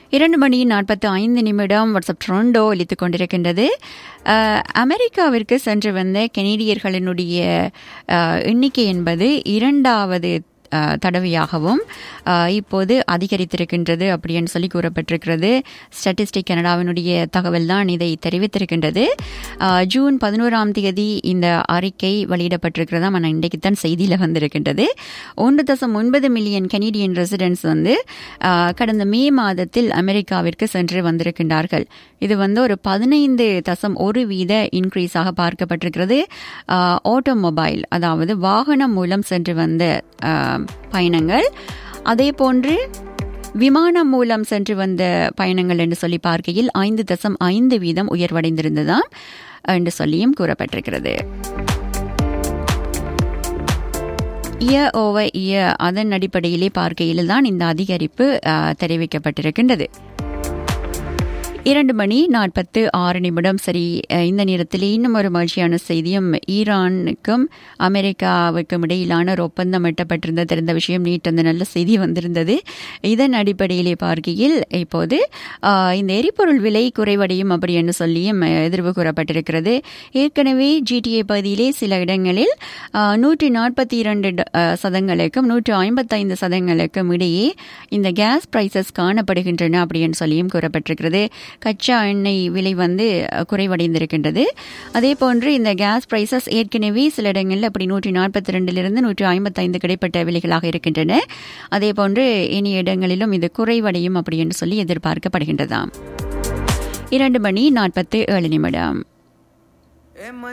இரண்டு மணி நாற்பத்தி ஐந்து நிமிடம் வாட்ஸ்அப் ட்ரோண்டோ ஒலித்துக் கொண்டிருக்கின்றது அஹ், அமெரிக்காவிற்கு சென்று வந்த கெனடியர்களினுடைய அஹ், எண்ணிக்கை என்பது இரண்டாவது அஹ், தடவையாகவும் அஹ், இப்போது அதிகரித்திருக்கின்றது அப்படின்னு சொல்லி கூறப்பட்டிருக்கிறது ஸ்டாட்டிஸ்டிக் கனடாவினுடைய தகவல் தான் இதை தெரிவித்திருக்கின்றது அஹ், ஜூன் பதினோராம் தேதி இந்த அறிக்கை வெளியிடப்பட்டிருக்கிறதா ஆனால் இன்றைக்கு தான் செய்தியில் வந்திருக்கின்றது ஒன்று தசம் ஒன்பது மில்லியன் கனடியன் ரெசிடென்ட்ஸ் வந்து அஹ், கடந்த மே மாதத்தில் அமெரிக்காவிற்கு சென்று வந்திருக்கின்றார்கள் இது வந்து ஒரு பதினைந்து தசம் ஒரு வீத இன்க்ரீஸாக பார்க்கப்பட்டிருக்கிறது ஆட்டோமொபைல் அதாவது வாகனம் மூலம் சென்று வந்த அஹ், பயணங்கள் அதே போன்று விமானம் மூலம் சென்று வந்த பயணங்கள் என்று சொல்லி பார்க்கையில் ஐந்து தசம் ஐந்து வீதம் உயர்வடைந்திருந்ததாம் என்று சொல்லியும் கூறப்பட்டிருக்கிறது இயர் ஓவர் இயர் அதன் அடிப்படையிலே பார்க்கையில் தான் இந்த அதிகரிப்பு அஹ், தெரிவிக்கப்பட்டிருக்கின்றது இரண்டு மணி நாற்பத்து ஆறு நிமிடம் சரி அஹ், இந்த நேரத்தில் இன்னும் ஒரு மகிழ்ச்சியான செய்தியும் ஈரானுக்கும் அமெரிக்காவுக்கும் இடையிலான ஒரு ஒப்பந்தம் எட்டப்பட்டிருந்த தெரிந்த விஷயம் நீட் அந்த நல்ல செய்தி வந்திருந்தது இதன் அடிப்படையிலே பார்க்கையில் இப்போது அஹ், இந்த எரிபொருள் விலை குறைவடையும் அப்படி என்று சொல்லியும் அஹ், எதிர்வு கூறப்பட்டிருக்கிறது ஏற்கனவே ஜிடிஏ பகுதியிலே சில இடங்களில் அஹ், நூற்றி நாற்பத்தி இரண்டு ட- அஹ், சதங்களுக்கும் நூற்று ஐம்பத்தைந்து சதங்களுக்கும் இடையே இந்த கேஸ் பிரைசஸ் காணப்படுகின்றன அப்படின்னு சொல்லியும் கூறப்பட்டிருக்கிறது கச்சா எண்ணெய் விலை வந்து அஹ், குறைவடைந்திருக்கின்றது அதே போன்று இந்த கேஸ் பிரைசஸ் ஏற்கனவே சில இடங்களில் அப்படி நூற்றி நாற்பத்தி ரெண்டிலிருந்து நூற்றி ஐம்பத்தைந்து கிடைப்பட்ட விலைகளாக இருக்கின்றன அதே போன்று இனி இடங்களிலும் இது குறைவடையும் அப்படி என்று சொல்லி எதிர்பார்க்கப்படுகின்றதாம் இரண்டு மணி நாற்பத்தி ஏழு நிமிடம் Emma